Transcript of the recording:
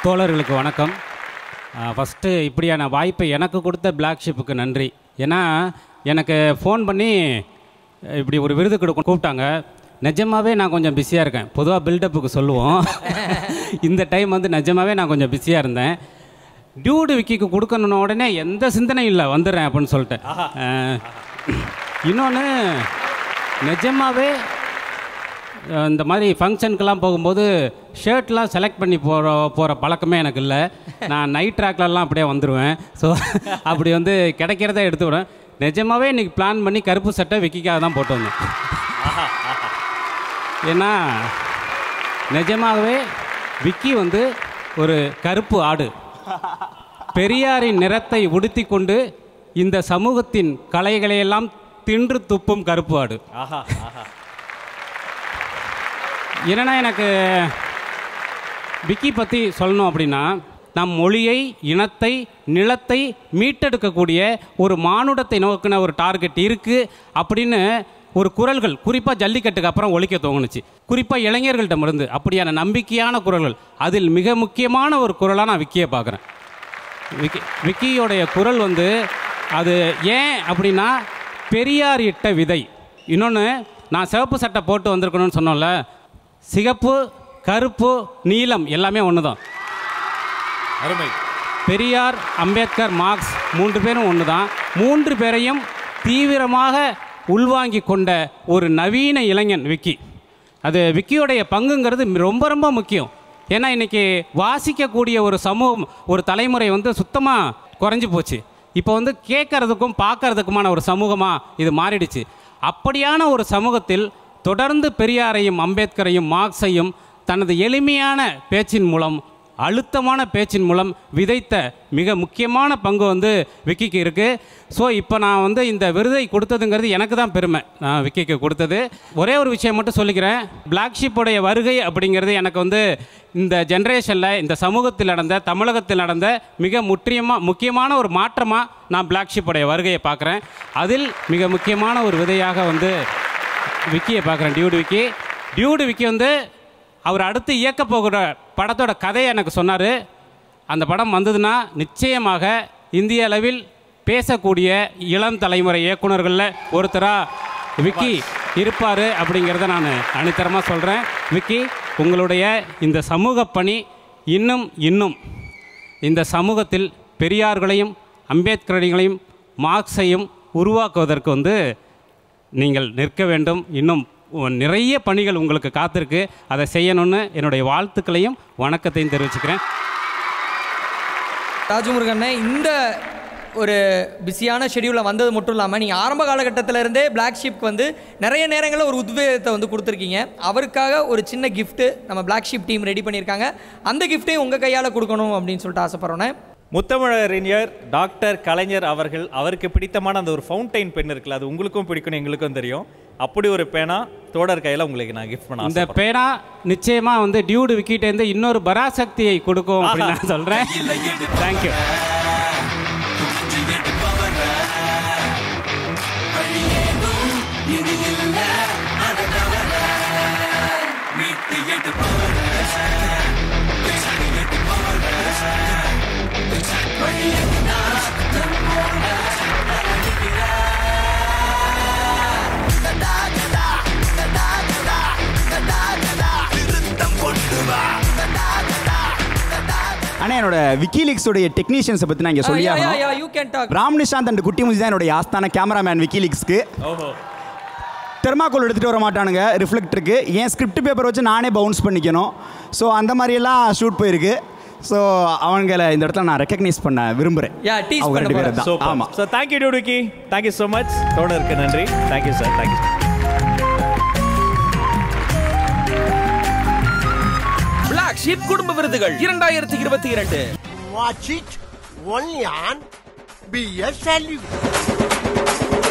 தோழர்களுக்கு வணக்கம் ஃபஸ்ட்டு இப்படியான வாய்ப்பை எனக்கு கொடுத்த பிளாக் ஷிப்புக்கு நன்றி ஏன்னா எனக்கு ஃபோன் பண்ணி அஹ், இப்படி ஒரு விருது கொடுக்க கூப்பிட்டாங்க நிஜமாவே நான் கொஞ்சம் பிஸியாக இருக்கேன் பொதுவாக பில்டப்புக்கு சொல்லுவோம் இந்த டைம் வந்து நிஜமாவே நான் கொஞ்சம் பிஸியாக இருந்தேன் டியூடு விக்கிக்கு கொடுக்கணுன்ன உடனே எந்த சிந்தனையும் இல்லை வந்துடுறேன் அப்படின்னு சொல்லிட்டு இன்னொன்று நிஜமாவே அஹ் இந்த மாதிரி ஃபங்க்ஷனுக்கெல்லாம் போகும்போது ஷர்ட்லாம் செலக்ட் பண்ணி போகிற போகிற பழக்கமே எனக்கு இல்லை நான் நைட் ட்ராக்லலாம் அப்படியே வந்துடுவேன் ஸோ அப்படி வந்து கிடைக்கிறத எடுத்து விடுவேன் நிஜமாவே இன்றைக்கி பிளான் பண்ணி கருப்பு சட்டை விக்கிக்காக தான் போட்டு வந்தேன் ஏன்னா நிஜமாகவே விக்கி வந்து ஒரு கருப்பு ஆடு பெரியாரின் நிறத்தை உடுத்தி கொண்டு இந்த சமூகத்தின் கலைகளையெல்லாம் தின்று துப்பும் கருப்பு ஆடு ஆஹா ஆஹா என்னன்னா எனக்கு விக்கி பற்றி சொல்லணும் அப்படின்னா நம் மொழியை இனத்தை நிலத்தை மீட்டெடுக்கக்கூடிய ஒரு மானுடத்தை நோக்கின ஒரு டார்கெட் இருக்குது அப்படின்னு ஒரு குரல்கள் குறிப்பாக ஜல்லிக்கட்டுக்கு அப்புறம் ஒழிக்க தோணுச்சு குறிப்பாக இளைஞர்கள்ட்ட இருந்து அப்படியான நம்பிக்கையான குரல்கள் அதில் மிக முக்கியமான ஒரு குரலாக நான் விக்கியை பார்க்குறேன் விக்கி விக்கியோடைய குரல் வந்து அது ஏன் அப்படின்னா பெரியார் இட்ட விதை இன்னொன்று நான் சிவப்பு சட்டை போட்டு வந்திருக்கணும்னு சொன்னோம்ல சிகப்பு கருப்பு நீலம் எல்லாமே ஒன்று தான் அருமை பெரியார் அம்பேத்கர் மார்க்ஸ் மூன்று பேரும் ஒன்று தான் மூன்று பேரையும் தீவிரமாக உள்வாங்கி கொண்ட ஒரு நவீன இளைஞன் விக்கி அது விக்கியோடைய பங்குங்கிறது ரொம்ப ரொம்ப முக்கியம் ஏன்னா இன்னைக்கு வாசிக்கக்கூடிய ஒரு சமூகம் ஒரு தலைமுறை வந்து சுத்தமாக குறைஞ்சி போச்சு இப்போ வந்து கேட்கறதுக்கும் பார்க்கறதுக்குமான ஒரு சமூகமாக இது மாறிடுச்சு அப்படியான ஒரு சமூகத்தில் தொடர்ந்து பெரியாரையும் அம்பேத்கரையும் மார்க்ஸையும் தனது எளிமையான பேச்சின் மூலம் அழுத்தமான பேச்சின் மூலம் விதைத்த மிக முக்கியமான பங்கு வந்து விக்கிக்கு இருக்குது ஸோ இப்போ நான் வந்து இந்த விருதை கொடுத்ததுங்கிறது எனக்கு தான் பெருமை நான் விக்கிக்கு கொடுத்தது ஒரே ஒரு விஷயம் மட்டும் சொல்லிக்கிறேன் பிளாக் ஷிப்புடைய வருகை அப்படிங்கிறது எனக்கு வந்து இந்த ஜென்ரேஷனில் இந்த சமூகத்தில் நடந்த தமிழகத்தில் நடந்த மிக முற்றியமாக முக்கியமான ஒரு மாற்றமாக நான் பிளாக் ஷிப்புடைய வருகையை பார்க்குறேன் அதில் மிக முக்கியமான ஒரு விதையாக வந்து விக்கியை பார்க்குறேன் டியூடு விக்கி டியூடு விக்கி வந்து அவர் அடுத்து இயக்க போகிற படத்தோட கதையை எனக்கு சொன்னார் அந்த படம் வந்ததுன்னா நிச்சயமாக இந்திய அளவில் பேசக்கூடிய இளம் தலைமுறை இயக்குனர்களில் ஒருத்தராக விக்கி இருப்பார் அப்படிங்கிறத நான் அணித்தரமாக சொல்கிறேன் விக்கி உங்களுடைய இந்த சமூக பணி இன்னும் இன்னும் இந்த சமூகத்தில் பெரியார்களையும் அம்பேத்கரையும் மார்க்ஸையும் உருவாக்குவதற்கு வந்து நீங்கள் நிற்க வேண்டும் இன்னும் நிறைய பணிகள் உங்களுக்கு காத்திருக்கு அதை செய்யணும்னு என்னுடைய வாழ்த்துக்களையும் வணக்கத்தையும் தெரிவிச்சுக்கிறேன் ராஜமுருகண்ணே இந்த ஒரு பிஸியான ஷெடியூலில் வந்தது மட்டும் இல்லாமல் நீங்கள் ஆரம்ப காலகட்டத்தில் இருந்தே பிளாக் ஷீப்க்கு வந்து நிறைய நேரங்களில் ஒரு உத்வேகத்தை வந்து கொடுத்துருக்கீங்க அவருக்காக ஒரு சின்ன கிஃப்ட்டு நம்ம பிளாக் ஷீப் டீம் ரெடி பண்ணியிருக்காங்க அந்த கிஃப்ட்டையும் உங்கள் கையால் கொடுக்கணும் அப்படின்னு சொல்லிட்டு ஆசைப்படுறோன்னே முத்தமிழறிஞர் டாக்டர் கலைஞர் அவர்கள் அவருக்கு பிடித்தமான அந்த ஒரு ஃபவுண்டைன் பென் இருக்குல்ல அது உங்களுக்கும் பிடிக்கும் எங்களுக்கும் தெரியும் அப்படி ஒரு பேனா தோடர் கையில் உங்களுக்கு நான் கிஃப்ட் பண்ண இந்த ஆசைப்படுறேன். பேனா நிச்சயமாக வந்து டியூடு விக்கிட்டேருந்து இன்னொரு பராசக்தியை கொடுக்கும் அப்படின்னு நான் சொல்கிறேன் தேங்க்யூ ஆனால் என்னோட விக்கிலீக்ஸோடைய டெக்னீஷியன்ஸை பற்றி நான் இங்கே சொல்லி ஆகணும் you can talk Ram Nishanth and குட்டி முஜி தான் என்னுடைய ஆஸ்தான கேமராமேன் விக்கிலீக்ஸ்க்கு ஓஹோ தெர்மாக்கோல் எடுத்துகிட்டு வர மாட்டானுங்க ரிஃப்ளெக்டருக்கு என் ஸ்கிரிப்ட் பேப்பர் வச்சு நானே பவுன்ஸ் பண்ணிக்கணும் ஸோ அந்த மாதிரியெல்லாம் ஷூட் போயிருக்கு ஸோ அவங்களை இந்த இடத்துல நான் ரெக்கக்னைஸ் பண்ண விரும்புகிறேன் Yeah, tease அவங்க பண்ண ரெண்டு பேரும் போறேன். தான் சூப்பர் ஆமாம் ஸோ தேங்க்யூ டியூடுக்கி தேங்க்யூ ஸோ மச் தோடருக்கு நன்றி thank you sir thank you black sheep குடும்ப விருதுகள் இரண்டாயிரத்தி இருபத்தி இரண்டு Watch it only on BS Salute.